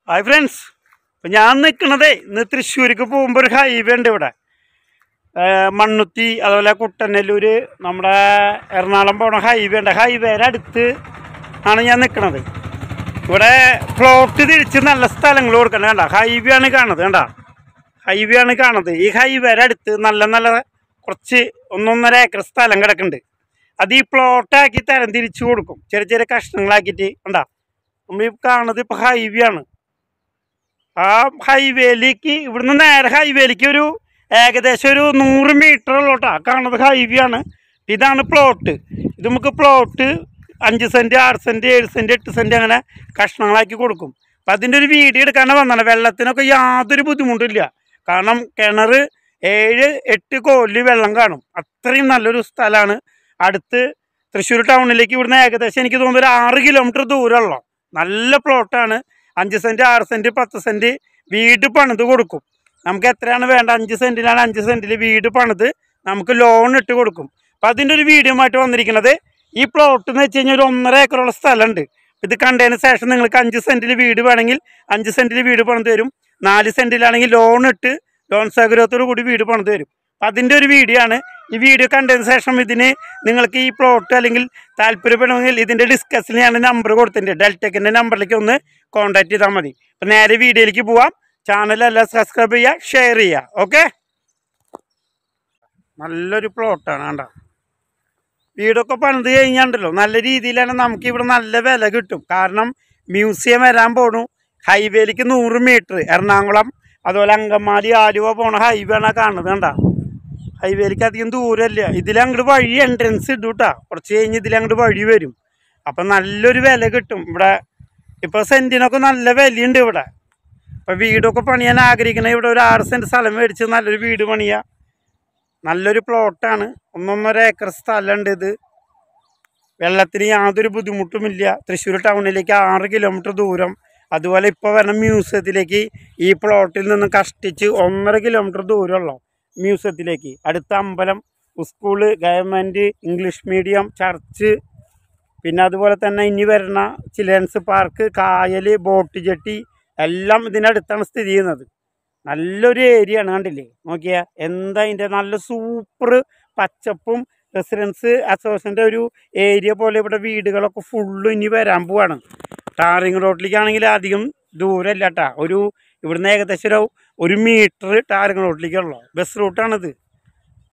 hi friends ഇപ്പം ഞാൻ നിൽക്കണതേ ഇന്ന് തൃശ്ശൂർക്ക് പോകുമ്പോൾ ഒരു ഹൈവേ ഉണ്ട് ഇവിടെ ഏ, മണ്ണുത്തി അതുപോലെ കുട്ടനെല്ലൂർ നമ്മുടെ എറണാകുളം പോണ ഹൈവേ ഉണ്ട് ഹൈവേയുടെ അടുത്ത് ആണ് ഞാൻ നിൽക്കണത് ഇവിടെ പ്ലോട്ട് തിരിച്ച് നല്ല സ്ഥലങ്ങൾ കൊടുക്കണം കണ്ട ഹൈവേ ആണ് കാണുന്നത് കണ്ട ഹൈവേ ആണ് കാണുന്നത് ഈ ഹൈവേയുടെ അടുത്ത് നല്ല നല്ല കുറച്ച് ഒന്നൊന്നര ഏക്കർ സ്ഥലം കിടക്കുന്നുണ്ട് അത് ഈ പ്ലോട്ടാക്കി തരം തിരിച്ചു കൊടുക്കും ചെറിയ ചെറിയ കഷ്ണങ്ങളാക്കിയിട്ട് കണ്ടാ നമ്മൾ ഈ കാണുന്നത് ഇപ്പോൾ ഹൈവേ ആണ് ആ ഹൈവേയിലേക്ക് ഇവിടുന്ന് നേരെ ഹൈവേയിലേക്ക് ഒരു ഏകദേശം ഒരു നൂറ് മീറ്റർ ഉള്ളോട്ടാ കാണുന്നത് ഹൈവേ ആണ് ഇതാണ് പ്ലോട്ട് ഇത് നമുക്ക് പ്ലോട്ട് അഞ്ച് സെൻറ്റ് ആറ് സെൻറ്റ് ഏഴ് സെൻറ്റ് എട്ട് സെൻറ്റ് അങ്ങനെ കഷ്ണങ്ങളാക്കി കൊടുക്കും അപ്പം അതിൻ്റെ ഒരു വീഡിയോ എടുക്കാണ്ട് വന്നാണ് വെള്ളത്തിനൊക്കെ യാതൊരു ബുദ്ധിമുട്ടില്ല കാരണം കിണർ ഏഴ് എട്ട് കോല് വെള്ളം കാണും അത്രയും നല്ലൊരു സ്ഥലമാണ് അടുത്ത് തൃശ്ശൂർ ടൗണിലേക്ക് ഇവിടുന്ന് ഏകദേശം എനിക്ക് തോന്നുന്നു ഒരു ആറ് കിലോമീറ്റർ ദൂരമുള്ള നല്ല പ്ലോട്ടാണ് അഞ്ച് സെൻറ്റ് ആറ് സെൻറ്റ് പത്ത് സെൻറ്റ് വീട് പണിത് കൊടുക്കും നമുക്ക് എത്രയാണ് വേണ്ട അഞ്ച് സെൻറ്റിലാണ് അഞ്ച് സെൻറ്റിൽ വീട് പണിത് നമുക്ക് ലോൺ ഇട്ട് കൊടുക്കും അപ്പം അതിൻ്റെ ഒരു വീഡിയോ ആയിട്ട് വന്നിരിക്കുന്നത് ഈ പ്ലോട്ട് എന്ന് വെച്ച് കഴിഞ്ഞാൽ ഒരു ഒന്നര ഏക്കറുള്ള സ്ഥലമുണ്ട് ഇത് കണ്ടതിന് ശേഷം നിങ്ങൾക്ക് അഞ്ച് സെൻറ്റിൽ വീട് വേണമെങ്കിൽ അഞ്ച് സെൻറ്റിൽ വീട് പണിത് തരും നാല് സെൻറ്റിലാണെങ്കിൽ ലോൺ ഇട്ട് ലോൺ സൗകര്യത്തോടു കൂടി വീട് പണിത് തരും അപ്പം അതിൻ്റെ ഒരു വീഡിയോ ആണ് ഈ വീഡിയോ കണ്ടതിന് ശേഷം ഇതിന് നിങ്ങൾക്ക് ഈ പ്ലോട്ട് അല്ലെങ്കിൽ താല്പര്യപ്പെടണമെങ്കിൽ ഇതിൻ്റെ ഡിസ്കസിൽ ഞാൻ നമ്പർ കൊടുത്തിട്ടുണ്ട് ഡെൽടെക്കിൻ്റെ നമ്പറിലേക്ക് ഒന്ന് കോൺടാക്ട് ചെയ്താൽ മതി അപ്പം നേരെ വീഡിയോയിലേക്ക് പോവാം ചാനലെല്ലാം സബ്സ്ക്രൈബ് ചെയ്യുക ഷെയർ ചെയ്യുക ഓക്കെ നല്ലൊരു പ്ലോട്ടാണ് കണ്ട വീടൊക്കെ പണിത് കഴിഞ്ഞാണ്ടല്ലോ നല്ല രീതിയിലാണ് നമുക്ക് ഇവിടെ നല്ല വില കിട്ടും കാരണം മ്യൂസിയം വരാൻ പോണു ഹൈവേയിലേക്ക് നൂറ് മീറ്റർ എറണാകുളം അതുപോലെ അങ്കമാലി ആലുവ പോണ ഹൈവേ ആണ് കാണുന്നത് കണ്ട ഹൈവേയിലേക്ക് അധികം ദൂരമില്ല ഇതിലങ്ങോട്ട് വഴി എൻട്രൻസ് ഇടും കേട്ടോ കുറച്ച് കഴിഞ്ഞ് ഇതിലങ്ങോട്ട് വഴി വരും അപ്പം നല്ലൊരു വില കിട്ടും ഇവിടെ ഇപ്പോൾ സെൻറ്റിനൊക്കെ നല്ല വിലയുണ്ട് ഇവിടെ അപ്പോൾ വീടൊക്കെ പണിയാൻ ആഗ്രഹിക്കണ ഇവിടെ ഒരു ആറ് സെൻറ്റ് സ്ഥലം മേടിച്ച് നല്ലൊരു വീട് പണിയുക നല്ലൊരു പ്ലോട്ടാണ് ഒന്നൊന്നര ഏക്കർ സ്ഥലമുണ്ട് ഇത് വെള്ളത്തിന് യാതൊരു ബുദ്ധിമുട്ടുമില്ല തൃശ്ശൂർ ടൗണിലേക്ക് ആറ് കിലോമീറ്റർ ദൂരം അതുപോലെ ഇപ്പോൾ വരുന്ന മ്യൂസിയത്തിലേക്ക് ഈ പ്ലോട്ടിൽ നിന്ന് കഷ്ടിച്ച് ഒന്നര കിലോമീറ്റർ ദൂരമുള്ളൂ മ്യൂസിയത്തിലേക്ക് അടുത്ത അമ്പലം school government English medium church പിന്നെ അതുപോലെ തന്നെ ഇനി വരുന്ന ചിൽഡ്രൻസ് പാർക്ക് കായൽ ബോട്ട് ജെട്ടി എല്ലാം ഇതിനടുത്താണ് സ്ഥിതി ചെയ്യുന്നത് നല്ലൊരു ഏരിയ ആണ് കണ്ടില്ലേ നോക്കിയാൽ എന്താ അതിൻ്റെ നല്ല സൂപ്പർ പച്ചപ്പും റെസിഡൻസ് അസോസിയേഷൻ്റെ ഒരു ഏരിയ പോലെ ഇവിടെ വീടുകളൊക്കെ ഫുള്ള് ഇനി വരാൻ പോവാണ് ടാറിങ് റോഡിലേക്കാണെങ്കിൽ അധികം ദൂരമില്ല കേട്ടാ ഒരു ഇവിടുന്ന് ഏകദേശം ഒരു ഒരു മീറ്റർ ടാറിങ് റോഡിലേക്കുള്ളൂ ബസ് റൂട്ടാണിത്